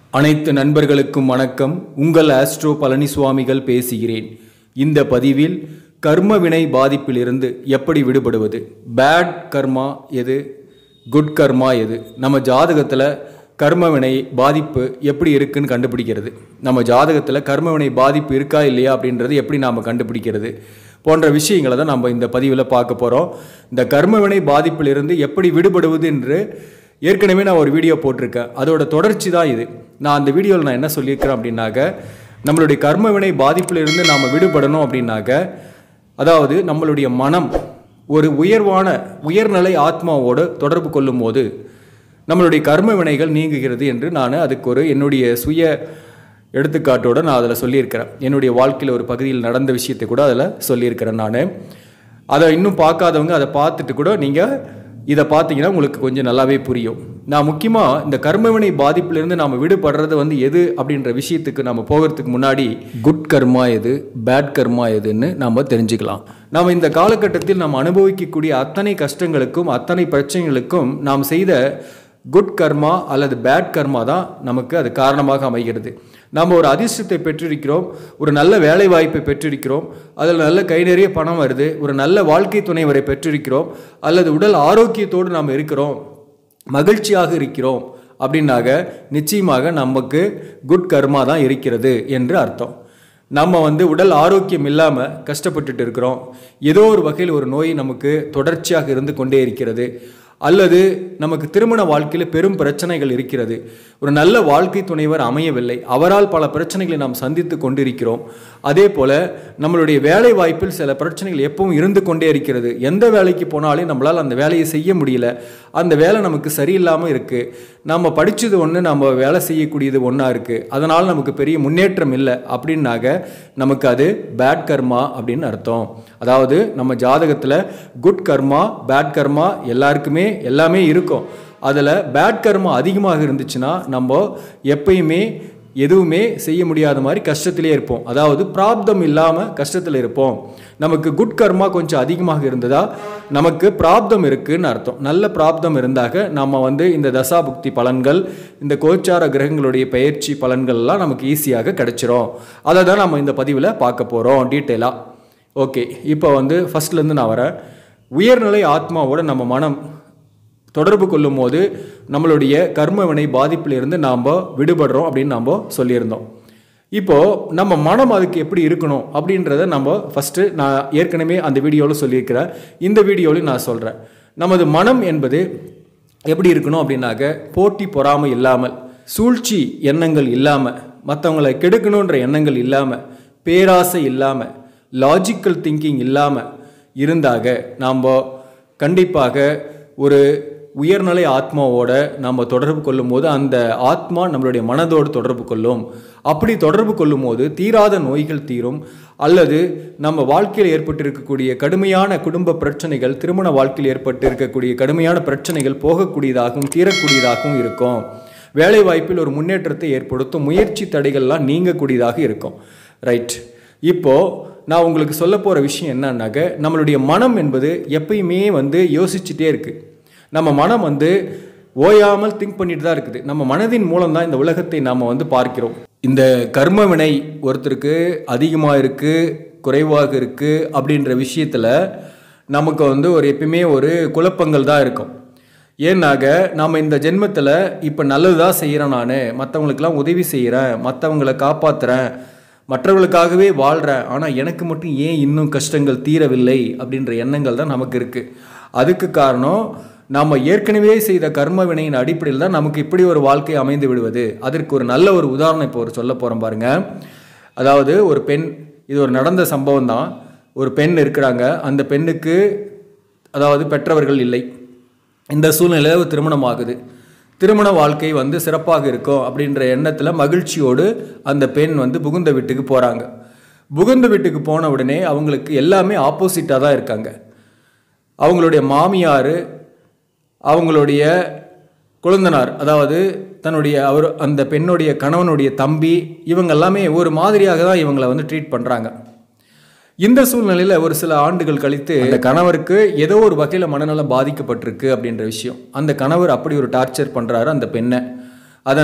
அனைத்து நண்பர்களுக்கும் வணக்கம் உங்கள் ஆஸ்ட்ரோ பழனிசுவாமிகள் பேசுகிறேன் இந்த பதிவில் கர்ம வினை பாதிப்பிலிருந்து எப்படி விடுபடுவது பேட் கர்மா எது குட் கர்மா எது நம்ம ஜாதகத்தில் கர்ம வினை பாதிப்பு எப்படி இருக்குன்னு கண்டுபிடிக்கிறது நம்ம ஜாதகத்தில் கர்ம வினை பாதிப்பு இருக்கா இல்லையா அப்படின்றது எப்படி நாம் கண்டுபிடிக்கிறது போன்ற விஷயங்களை தான் நம்ம இந்த பதிவில் பார்க்க போகிறோம் இந்த கர்ம வினை பாதிப்பிலிருந்து எப்படி விடுபடுவது என்று ஏற்கனவே நான் ஒரு வீடியோ போட்டிருக்கேன் அதோட தொடர்ச்சி தான் இது நான் அந்த வீடியோவில் நான் என்ன சொல்லியிருக்கிறேன் அப்படின்னாக்க நம்மளுடைய கர்ம வினை பாதிப்பிலிருந்து நாம் விடுபடணும் அப்படின்னாக்க அதாவது நம்மளுடைய மனம் ஒரு உயர்வான உயர்நிலை ஆத்மாவோடு தொடர்பு கொள்ளும்போது நம்மளுடைய கர்ம வினைகள் நீங்குகிறது என்று நான் அதுக்கு ஒரு என்னுடைய சுய எடுத்துக்காட்டோடு நான் அதில் சொல்லியிருக்கிறேன் என்னுடைய வாழ்க்கையில் ஒரு பகுதியில் நடந்த விஷயத்தை கூட அதில் சொல்லியிருக்கிறேன் நான் அதை இன்னும் பார்க்காதவங்க அதை பார்த்துட்டு கூட நீங்கள் இதை பார்த்தீங்கன்னா உங்களுக்கு கொஞ்சம் நல்லாவே புரியும் நான் முக்கியமாக இந்த கர்மவினை பாதிப்பிலிருந்து நாம் விடுபடுறது வந்து எது அப்படின்ற விஷயத்துக்கு நம்ம போகிறதுக்கு முன்னாடி குட் கர்மா எது பேட் கர்மா எதுன்னு நம்ம தெரிஞ்சுக்கலாம் நாம் இந்த காலகட்டத்தில் நாம் அனுபவிக்கக்கூடிய அத்தனை கஷ்டங்களுக்கும் அத்தனை பிரச்சனைகளுக்கும் நாம் செய்த குட் கர்மா அல்லது பேட் கர்மா தான் நமக்கு அது காரணமாக அமைகிறது நாம் ஒரு அதிர்ஷ்டத்தை பெற்றிருக்கிறோம் ஒரு நல்ல வேலை வாய்ப்பை பெற்றிருக்கிறோம் அதில் நல்ல கை நிறைய பணம் வருது ஒரு நல்ல வாழ்க்கை துணைவரை பெற்றிருக்கிறோம் அல்லது உடல் ஆரோக்கியத்தோடு நாம் இருக்கிறோம் மகிழ்ச்சியாக இருக்கிறோம் அப்படின்னாக நிச்சயமாக நமக்கு குட் கர்மா தான் இருக்கிறது என்று அர்த்தம் நம்ம வந்து உடல் ஆரோக்கியம் இல்லாமல் கஷ்டப்பட்டுட்டு இருக்கிறோம் ஏதோ ஒரு வகையில் ஒரு நோய் நமக்கு தொடர்ச்சியாக இருந்து கொண்டே இருக்கிறது அல்லது நமக்கு திருமண வாழ்க்கையில் பெரும் பிரச்சனைகள் இருக்கிறது ஒரு நல்ல வாழ்க்கை துணைவர் அமையவில்லை அவரால் பல பிரச்சனைகளை நாம் சந்தித்து கொண்டிருக்கிறோம் அதே போல் நம்மளுடைய வேலை வாய்ப்பில் சில பிரச்சனைகள் எப்பவும் இருந்து கொண்டே இருக்கிறது எந்த வேலைக்கு போனாலும் நம்மளால் அந்த வேலையை செய்ய முடியல அந்த வேலை நமக்கு சரியில்லாமல் இருக்குது நம்ம படித்தது ஒன்று நம்ம வேலை செய்யக்கூடியது ஒன்றா இருக்குது அதனால் நமக்கு பெரிய முன்னேற்றம் இல்லை அப்படின்னாக நமக்கு அது பேட் கர்மா அப்படின்னு அர்த்தம் அதாவது நம்ம ஜாதகத்தில் குட் கர்மா பேட் கர்மா எல்லாருக்குமே எல்லாமே இருக்கும் அதில் பேட் கர்மா அதிகமாக இருந்துச்சுன்னா நம்ம எப்பயுமே எதுவுமே செய்ய முடியாத மாதிரி கஷ்டத்திலே இருப்போம் அதாவது பிராப்தம் இல்லாமல் கஷ்டத்தில் இருப்போம் நமக்கு குட் கர்மா கொஞ்சம் அதிகமாக இருந்ததா நமக்கு பிராப்தம் இருக்குன்னு அர்த்தம் நல்ல பிராப்தம் இருந்தாக நம்ம வந்து இந்த தசாபுக்தி பலன்கள் இந்த கோச்சார கிரகங்களுடைய பயிற்சி பலன்கள்லாம் நமக்கு ஈஸியாக கிடைச்சிரும் அதை தான் நம்ம இந்த பதிவில் பார்க்க போகிறோம் டீட்டெயிலாக ஓகே இப்போ வந்து ஃபஸ்ட்லேருந்து நான் வரேன் உயர்நிலை ஆத்மாவோட நம்ம மனம் தொடர்பு கொள்ளும் போது நம்மளுடைய கர்ம வினை பாதிப்பிலிருந்து நாம் விடுபடுறோம் அப்படின்னு நாம் சொல்லியிருந்தோம் இப்போது நம்ம மனம் அதுக்கு எப்படி இருக்கணும் அப்படின்றத நம்ம ஃபஸ்ட்டு நான் ஏற்கனவே அந்த வீடியோவில் சொல்லியிருக்கிறேன் இந்த வீடியோவில் நான் சொல்கிறேன் நமது மனம் என்பது எப்படி இருக்கணும் அப்படின்னாக்க போட்டி பொறாமை இல்லாமல் சூழ்ச்சி எண்ணங்கள் இல்லாமல் மற்றவங்களை கெடுக்கணுன்ற எண்ணங்கள் இல்லாமல் பேராசை இல்லாமல் லாஜிக்கல் திங்கிங் இல்லாமல் இருந்தாக நாம் கண்டிப்பாக ஒரு உயர்நிலை ஆத்மாவோட நம்ம தொடர்பு கொள்ளும் போது அந்த ஆத்மா நம்மளுடைய மனதோடு தொடர்பு கொள்ளும் அப்படி தொடர்பு கொள்ளும் போது தீராத நோய்கள் தீரும் அல்லது நம்ம வாழ்க்கையில் ஏற்பட்டிருக்கக்கூடிய கடுமையான குடும்ப பிரச்சனைகள் திருமண வாழ்க்கையில் ஏற்பட்டு இருக்கக்கூடிய கடுமையான பிரச்சனைகள் போகக்கூடியதாகவும் தீரக்கூடியதாகவும் இருக்கும் வேலை வாய்ப்பில் ஒரு முன்னேற்றத்தை ஏற்படுத்தும் முயற்சி தடைகள்லாம் நீங்கக்கூடியதாக இருக்கும் ரைட் இப்போது நான் உங்களுக்கு சொல்ல போகிற விஷயம் என்னன்னாக்க நம்மளுடைய மனம் என்பது எப்பயுமே வந்து யோசிச்சுட்டே இருக்குது நம்ம மனம் வந்து ஓயாமல் திங்க் பண்ணிட்டு தான் இருக்குது நம்ம மனதின் மூலம் தான் இந்த உலகத்தை நாம் வந்து பார்க்கிறோம் இந்த கர்ம வினை ஒருத்தருக்கு அதிகமாக இருக்குது குறைவாக இருக்குது அப்படின்ற விஷயத்தில் நமக்கு வந்து ஒரு எப்பயுமே ஒரு குழப்பங்கள் தான் இருக்கும் ஏன்னாக நாம் இந்த ஜென்மத்தில் இப்போ நல்லது தான் செய்கிறேன் நான் மற்றவங்களுக்கெல்லாம் உதவி செய்கிறேன் மற்றவங்களை காப்பாற்றுறேன் மற்றவர்களுக்காகவே வாழ்கிறேன் ஆனால் எனக்கு மட்டும் ஏன் இன்னும் கஷ்டங்கள் தீரவில்லை அப்படின்ற எண்ணங்கள் தான் நமக்கு இருக்குது அதுக்கு காரணம் நாம் ஏற்கனவே செய்த கர்ம வினையின் அடிப்படையில் தான் நமக்கு இப்படி ஒரு வாழ்க்கை அமைந்து விடுவது அதற்கு ஒரு நல்ல ஒரு உதாரணம் இப்போ ஒரு சொல்ல போகிறோம் பாருங்கள் அதாவது ஒரு பெண் இது ஒரு நடந்த சம்பவம் தான் ஒரு பெண் இருக்கிறாங்க அந்த பெண்ணுக்கு அதாவது பெற்றவர்கள் இல்லை இந்த சூழ்நிலையில் திருமணம் ஆகுது திருமண வாழ்க்கை வந்து சிறப்பாக இருக்கும் அப்படின்ற எண்ணத்தில் மகிழ்ச்சியோடு அந்த பெண் வந்து புகுந்த வீட்டுக்கு போகிறாங்க புகுந்த வீட்டுக்கு போன உடனே அவங்களுக்கு எல்லாமே ஆப்போசிட்டாக தான் இருக்காங்க அவங்களுடைய மாமியார் அவங்களுடைய குழந்தனார் அதாவது தன்னுடைய அவர் அந்த பெண்ணுடைய கணவனுடைய தம்பி இவங்க எல்லாமே ஒரு மாதிரியாக தான் இவங்களை வந்து ட்ரீட் பண்ணுறாங்க இந்த சூழ்நிலையில் ஒரு சில ஆண்டுகள் கழித்து அந்த கணவருக்கு ஏதோ ஒரு வகையில் மனநலம் பாதிக்கப்பட்டிருக்கு அப்படின்ற விஷயம் அந்த கணவர் அப்படி ஒரு டார்ச்சர் பண்ணுறாரு அந்த பெண்ணை அதன் மூலம்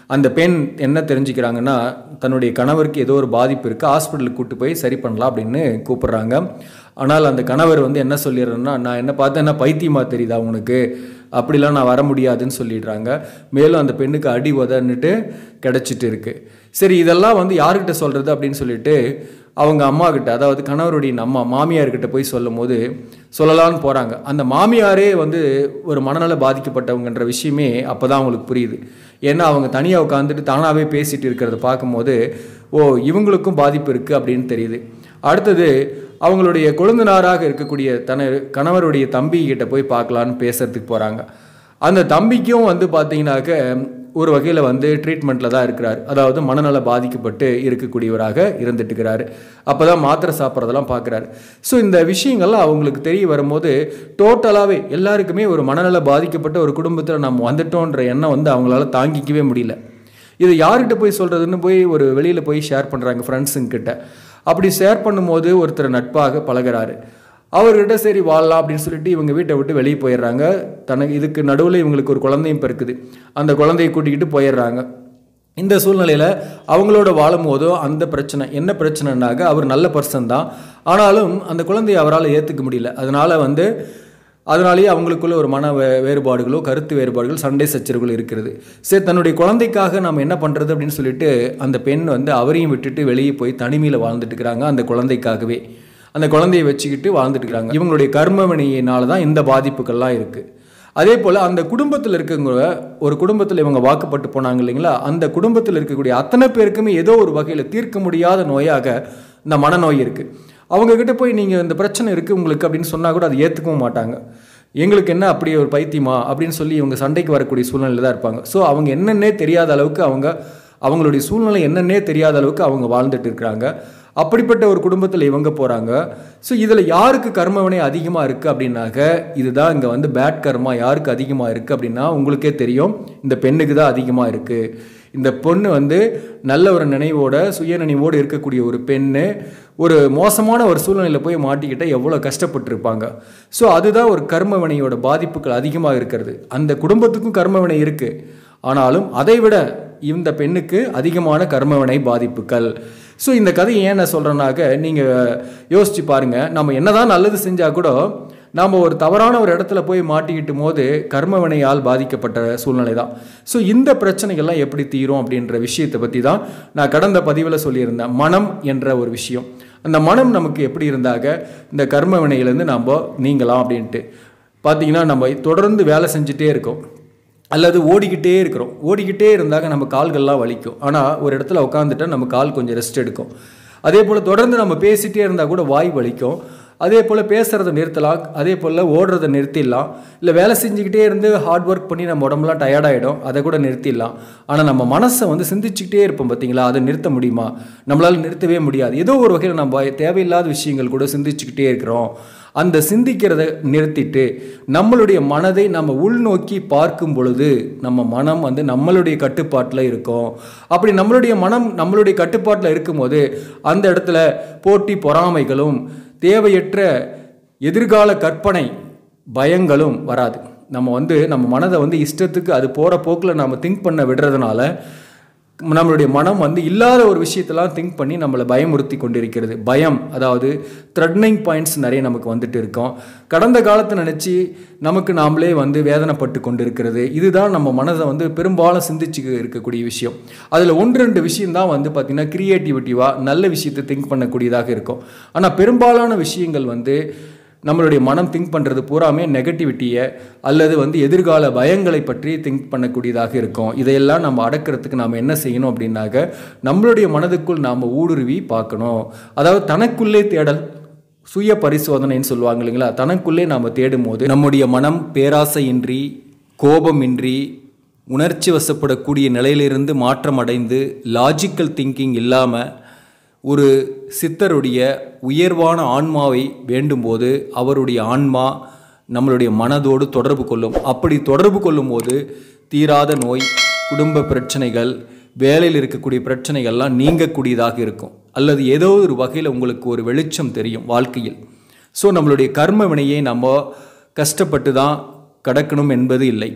அந்த பெண் என்ன தெரிஞ்சுக்கிறாங்கன்னா தன்னுடைய கணவருக்கு ஏதோ ஒரு பாதிப்பு இருக்குது ஹாஸ்பிட்டலுக்கு கூட்டு போய் சரி பண்ணலாம் அப்படின்னு கூப்பிடுறாங்க ஆனால் அந்த கணவர் வந்து என்ன சொல்லிடுறேன்னா நான் என்ன பார்த்தா என்ன பைத்தியமா தெரியுதா உனக்கு அப்படிலாம் நான் வர முடியாதுன்னு சொல்லிடுறாங்க மேலும் அந்த பெண்ணுக்கு அடி உதன்னுட்டு கிடச்சிட்டு இருக்கு சரி இதெல்லாம் வந்து யார்கிட்ட சொல்கிறது அப்படின்னு சொல்லிட்டு அவங்க அம்மா கிட்ட அதாவது கணவருடைய அம்மா மாமியார்கிட்ட போய் சொல்லும் போது சொல்லலான்னு போகிறாங்க அந்த மாமியாரே வந்து ஒரு மனநல பாதிக்கப்பட்டவங்கன்ற விஷயமே அப்போ தான் அவங்களுக்கு புரியுது ஏன்னா அவங்க தனியாக உட்காந்துட்டு தானாகவே பேசிட்டு இருக்கிறத பார்க்கும்போது ஓ இவங்களுக்கும் பாதிப்பு இருக்குது அப்படின்னு தெரியுது அடுத்தது அவங்களுடைய கொழுந்தனாராக இருக்கக்கூடிய தன கணவருடைய தம்பி கிட்ட போய் பார்க்கலான்னு பேசுறதுக்கு போகிறாங்க அந்த தம்பிக்கும் வந்து பார்த்தீங்கன்னாக்க ஒரு வகையில் வந்து ட்ரீட்மெண்ட்டில் தான் இருக்கிறார் அதாவது மனநல பாதிக்கப்பட்டு இருக்கக்கூடியவராக இருந்துட்டு இருக்கிறாரு அப்போ தான் மாத்திரை சாப்பிட்றதெல்லாம் பார்க்குறாரு ஸோ இந்த விஷயங்கள்லாம் அவங்களுக்கு தெரிய வரும்போது டோட்டலாகவே எல்லாருக்குமே ஒரு மனநல பாதிக்கப்பட்ட ஒரு குடும்பத்தில் நம்ம வந்துட்டோன்ற எண்ணம் வந்து அவங்களால தாங்கிக்கவே முடியல இது யார்கிட்ட போய் சொல்கிறதுன்னு போய் ஒரு வெளியில் போய் ஷேர் பண்ணுறாங்க ஃப்ரெண்ட்ஸுங்கிட்ட அப்படி ஷேர் பண்ணும்போது ஒருத்தர் நட்பாக பழகுறாரு அவர்கிட்ட சரி வாழலாம் அப்படின்னு சொல்லிட்டு இவங்க வீட்டை விட்டு வெளியே போயிடுறாங்க தனக்கு இதுக்கு நடுவில் இவங்களுக்கு ஒரு குழந்தையும் பிறக்குது அந்த குழந்தையை கூட்டிக்கிட்டு போயிடுறாங்க இந்த சூழ்நிலையில் அவங்களோட வாழும் போதோ அந்த பிரச்சனை என்ன பிரச்சனைனாக்க அவர் நல்ல பர்சன் தான் ஆனாலும் அந்த குழந்தையை அவரால் ஏற்றுக்க முடியல அதனால வந்து அதனாலேயே அவங்களுக்குள்ள ஒரு மன வே வேறுபாடுகளோ கருத்து வேறுபாடுகள் சண்டை சச்சரவுகள் இருக்கிறது சரி தன்னுடைய குழந்தைக்காக நம்ம என்ன பண்ணுறது அப்படின்னு சொல்லிட்டு அந்த பெண் வந்து அவரையும் விட்டுட்டு வெளியே போய் தனிமையில் வாழ்ந்துட்டு இருக்கிறாங்க அந்த குழந்தைக்காகவே அந்த குழந்தையை வச்சுக்கிட்டு வாழ்ந்துட்டு இருக்கிறாங்க இவங்களுடைய கர்மவினையினால தான் இந்த பாதிப்புகள்லாம் இருக்குது அதே போல் அந்த குடும்பத்தில் இருக்கவங்க ஒரு குடும்பத்தில் இவங்க வாக்குப்பட்டு போனாங்க இல்லைங்களா அந்த குடும்பத்தில் இருக்கக்கூடிய அத்தனை பேருக்குமே ஏதோ ஒரு வகையில் தீர்க்க முடியாத நோயாக இந்த மனநோய் இருக்குது அவங்கக்கிட்ட போய் நீங்கள் இந்த பிரச்சனை இருக்குது உங்களுக்கு அப்படின்னு சொன்னால் கூட அதை ஏற்றுக்கவும் மாட்டாங்க எங்களுக்கு என்ன அப்படி ஒரு பைத்தியமா அப்படின்னு சொல்லி இவங்க சண்டைக்கு வரக்கூடிய சூழ்நிலையில் தான் இருப்பாங்க ஸோ அவங்க என்னன்னே தெரியாத அளவுக்கு அவங்க அவங்களுடைய சூழ்நிலை என்னன்னே தெரியாத அளவுக்கு அவங்க வாழ்ந்துட்டு இருக்கிறாங்க அப்படிப்பட்ட ஒரு குடும்பத்தில் இவங்க போகிறாங்க ஸோ இதில் யாருக்கு கர்மவினை அதிகமாக இருக்குது அப்படின்னாக்க இதுதான் இங்கே வந்து பேட் கர்மா யாருக்கு அதிகமாக இருக்குது அப்படின்னா உங்களுக்கே தெரியும் இந்த பெண்ணுக்கு தான் அதிகமாக இருக்குது இந்த பொண்ணு வந்து நல்ல ஒரு நினைவோட சுய நினைவோடு இருக்கக்கூடிய ஒரு பெண்ணு ஒரு மோசமான ஒரு சூழ்நிலையில் போய் மாட்டிக்கிட்ட எவ்வளோ கஷ்டப்பட்டிருப்பாங்க ஸோ அதுதான் ஒரு கர்மவினையோட பாதிப்புகள் அதிகமாக இருக்கிறது அந்த குடும்பத்துக்கும் கர்மவினை இருக்குது ஆனாலும் அதை விட இந்த பெண்ணுக்கு அதிகமான கர்மவினை பாதிப்புகள் ஸோ இந்த கதையை ஏன் நான் சொல்கிறேன்னாக்க நீங்கள் யோசிச்சு பாருங்கள் நம்ம என்னதான் நல்லது செஞ்சால் கூட நாம் ஒரு தவறான ஒரு இடத்துல போய் மாட்டிக்கிட்டும் போது கர்மவினையால் பாதிக்கப்பட்ட சூழ்நிலை தான் ஸோ இந்த பிரச்சனைகள்லாம் எப்படி தீரும் அப்படின்ற விஷயத்தை பற்றி தான் நான் கடந்த பதிவில் சொல்லியிருந்தேன் மனம் என்ற ஒரு விஷயம் அந்த மனம் நமக்கு எப்படி இருந்தாக இந்த கர்ம வினையிலேருந்து நம்ம நீங்கலாம் அப்படின்ட்டு பார்த்தீங்கன்னா நம்ம தொடர்ந்து வேலை செஞ்சுட்டே இருக்கோம் அல்லது ஓடிக்கிட்டே இருக்கிறோம் ஓடிக்கிட்டே இருந்தாங்க நம்ம கால்கள்லாம் வலிக்கும் ஆனால் ஒரு இடத்துல உட்காந்துட்டா நம்ம கால் கொஞ்சம் ரெஸ்ட் எடுக்கும் அதே போல் தொடர்ந்து நம்ம பேசிகிட்டே இருந்தால் கூட வாய் வலிக்கும் அதே போல் பேசுகிறத நிறுத்தலாம் அதே போல் ஓடுறத நிறுத்திடலாம் இல்லை வேலை செஞ்சுக்கிட்டே இருந்து ஹார்ட் ஒர்க் பண்ணி நம்ம உடம்புலாம் டயர்டாயிடும் அதை கூட நிறுத்திடலாம் ஆனால் நம்ம மனசை வந்து சிந்திச்சுக்கிட்டே இருப்போம் பார்த்தீங்களா அதை நிறுத்த முடியுமா நம்மளால் நிறுத்தவே முடியாது ஏதோ ஒரு வகையில் நம்ம தேவையில்லாத விஷயங்கள் கூட சிந்திச்சுக்கிட்டே இருக்கிறோம் அந்த சிந்திக்கிறத நிறுத்திட்டு நம்மளுடைய மனதை நம்ம உள்நோக்கி பார்க்கும் பொழுது நம்ம மனம் வந்து நம்மளுடைய கட்டுப்பாட்டில் இருக்கும் அப்படி நம்மளுடைய மனம் நம்மளுடைய கட்டுப்பாட்டில் இருக்கும்போது அந்த இடத்துல போட்டி பொறாமைகளும் தேவையற்ற எதிர்கால கற்பனை பயங்களும் வராது நம்ம வந்து நம்ம மனதை வந்து இஷ்டத்துக்கு அது போகிற போக்கில் நம்ம திங்க் பண்ண விடுறதுனால நம்மளுடைய மனம் வந்து இல்லாத ஒரு விஷயத்தெல்லாம் திங்க் பண்ணி நம்மளை பயமுறுத்தி கொண்டிருக்கிறது பயம் அதாவது த்ரெட்னிங் பாயிண்ட்ஸ் நிறைய நமக்கு வந்துட்டு இருக்கோம் கடந்த காலத்தை நினச்சி நமக்கு நாமளே வந்து வேதனைப்பட்டு கொண்டிருக்கிறது இதுதான் நம்ம மனதை வந்து பெரும்பாலும் சிந்திச்சு இருக்கக்கூடிய விஷயம் அதில் ஒன்று ரெண்டு விஷயம் தான் வந்து பார்த்திங்கன்னா க்ரியேட்டிவிட்டிவாக நல்ல விஷயத்தை திங்க் பண்ணக்கூடியதாக இருக்கும் ஆனால் பெரும்பாலான விஷயங்கள் வந்து நம்மளுடைய மனம் திங்க் பண்ணுறது பூராமே நெகட்டிவிட்டியை அல்லது வந்து எதிர்கால பயங்களை பற்றி திங்க் பண்ணக்கூடியதாக இருக்கும் இதையெல்லாம் நம்ம அடக்கிறதுக்கு நாம் என்ன செய்யணும் அப்படின்னாக்க நம்மளுடைய மனதுக்குள் நாம் ஊடுருவி பார்க்கணும் அதாவது தனக்குள்ளே தேடல் சுய பரிசோதனைன்னு சொல்லுவாங்க இல்லைங்களா தனக்குள்ளே நாம் தேடும் போது நம்முடைய மனம் பேராசையின்றி கோபமின்றி உணர்ச்சி வசப்படக்கூடிய நிலையிலிருந்து மாற்றம் அடைந்து லாஜிக்கல் திங்கிங் இல்லாமல் ஒரு சித்தருடைய உயர்வான ஆன்மாவை வேண்டும்போது அவருடைய ஆன்மா நம்மளுடைய மனதோடு தொடர்பு கொள்ளும் அப்படி தொடர்பு கொள்ளும்போது தீராத நோய் குடும்ப பிரச்சனைகள் வேலையில் இருக்கக்கூடிய பிரச்சனைகள்லாம் நீங்கக்கூடியதாக இருக்கும் அல்லது ஏதோ ஒரு வகையில் உங்களுக்கு ஒரு வெளிச்சம் தெரியும் வாழ்க்கையில் ஸோ நம்மளுடைய கர்ம வினையை நம்ம கஷ்டப்பட்டு தான் கடக்கணும் என்பது இல்லை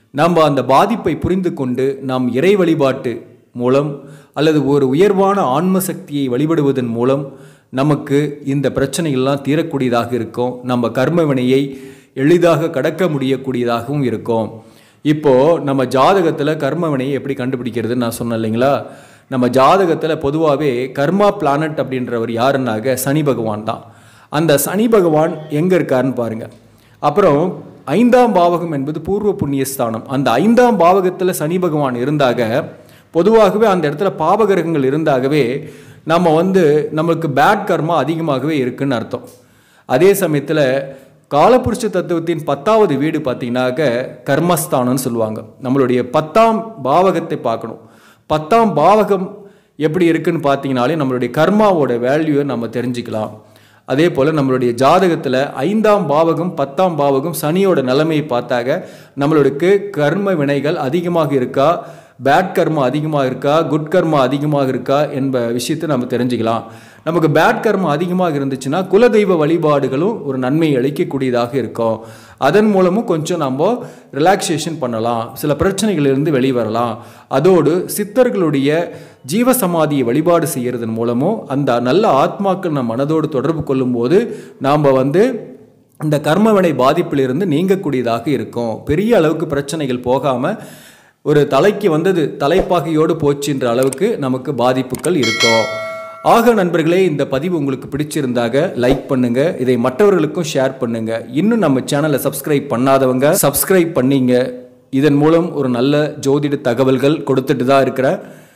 நம்ம அந்த பாதிப்பை புரிந்து கொண்டு நாம் இறை வழிபாட்டு மூலம் அல்லது ஒரு உயர்வான ஆன்ம சக்தியை வழிபடுவதன் மூலம் நமக்கு இந்த பிரச்சனைகள்லாம் தீரக்கூடியதாக இருக்கும் நம்ம கர்ம வினையை எளிதாக கடக்க முடியக்கூடியதாகவும் இருக்கும் இப்போது நம்ம ஜாதகத்தில் கர்ம வினையை எப்படி கண்டுபிடிக்கிறதுன்னு நான் சொன்னேன் இல்லைங்களா நம்ம ஜாதகத்தில் பொதுவாகவே கர்மா பிளானட் அப்படின்றவர் யாருன்னாக சனி பகவான் தான் அந்த சனி பகவான் எங்கே இருக்காருன்னு பாருங்கள் அப்புறம் ஐந்தாம் பாவகம் என்பது பூர்வ புண்ணியஸ்தானம் அந்த ஐந்தாம் பாவகத்தில் சனி பகவான் இருந்தாக பொதுவாகவே அந்த இடத்துல பாவகிரகங்கள் இருந்தாகவே நம்ம வந்து நம்மளுக்கு பேட் கர்மா அதிகமாகவே இருக்குன்னு அர்த்தம் அதே சமயத்தில் காலபுருஷ தத்துவத்தின் பத்தாவது வீடு பார்த்தீங்கன்னாக்க கர்மஸ்தானம்னு சொல்லுவாங்க நம்மளுடைய பத்தாம் பாவகத்தை பார்க்கணும் பத்தாம் பாவகம் எப்படி இருக்குன்னு பார்த்தீங்கனாலே நம்மளுடைய கர்மாவோட வேல்யூவை நம்ம தெரிஞ்சுக்கலாம் அதே போல் நம்மளுடைய ஜாதகத்தில் ஐந்தாம் பாவகம் பத்தாம் பாவகம் சனியோட நிலைமையை பார்த்தாக நம்மளுக்கு கர்ம வினைகள் அதிகமாக இருக்கா பேட் கர்மா அதிகமாக இருக்கா குட் கர்மா அதிகமாக இருக்கா என்ப விஷயத்தை நம்ம தெரிஞ்சுக்கலாம் நமக்கு பேட் கர்மா அதிகமாக இருந்துச்சுன்னா குலதெய்வ வழிபாடுகளும் ஒரு நன்மை அளிக்கக்கூடியதாக இருக்கும் அதன் மூலமும் கொஞ்சம் நம்ம ரிலாக்ஸேஷன் பண்ணலாம் சில பிரச்சனைகளிலிருந்து வெளிவரலாம் அதோடு சித்தர்களுடைய ஜீவசமாதியை வழிபாடு செய்கிறதன் மூலமும் அந்த நல்ல ஆத்மாக்கள் நம் மனதோடு தொடர்பு கொள்ளும்போது நாம் வந்து இந்த கர்மவினை பாதிப்பிலிருந்து நீங்கக்கூடியதாக இருக்கும் பெரிய அளவுக்கு பிரச்சனைகள் போகாமல் ஒரு தலைக்கு வந்தது தலைப்பாகையோடு போச்சுன்ற அளவுக்கு நமக்கு பாதிப்புகள் இருக்கும் ஆக நண்பர்களே இந்த பதிவு உங்களுக்கு பிடிச்சிருந்தாக லைக் பண்ணுங்க இதை மற்றவர்களுக்கும் ஷேர் பண்ணுங்க இன்னும் நம்ம சேனலை சப்ஸ்கிரைப் பண்ணாதவங்க சப்ஸ்கிரைப் பண்ணீங்க இதன் மூலம் ஒரு நல்ல ஜோதிட தகவல்கள் கொடுத்துட்டு தான் இருக்கிறேன்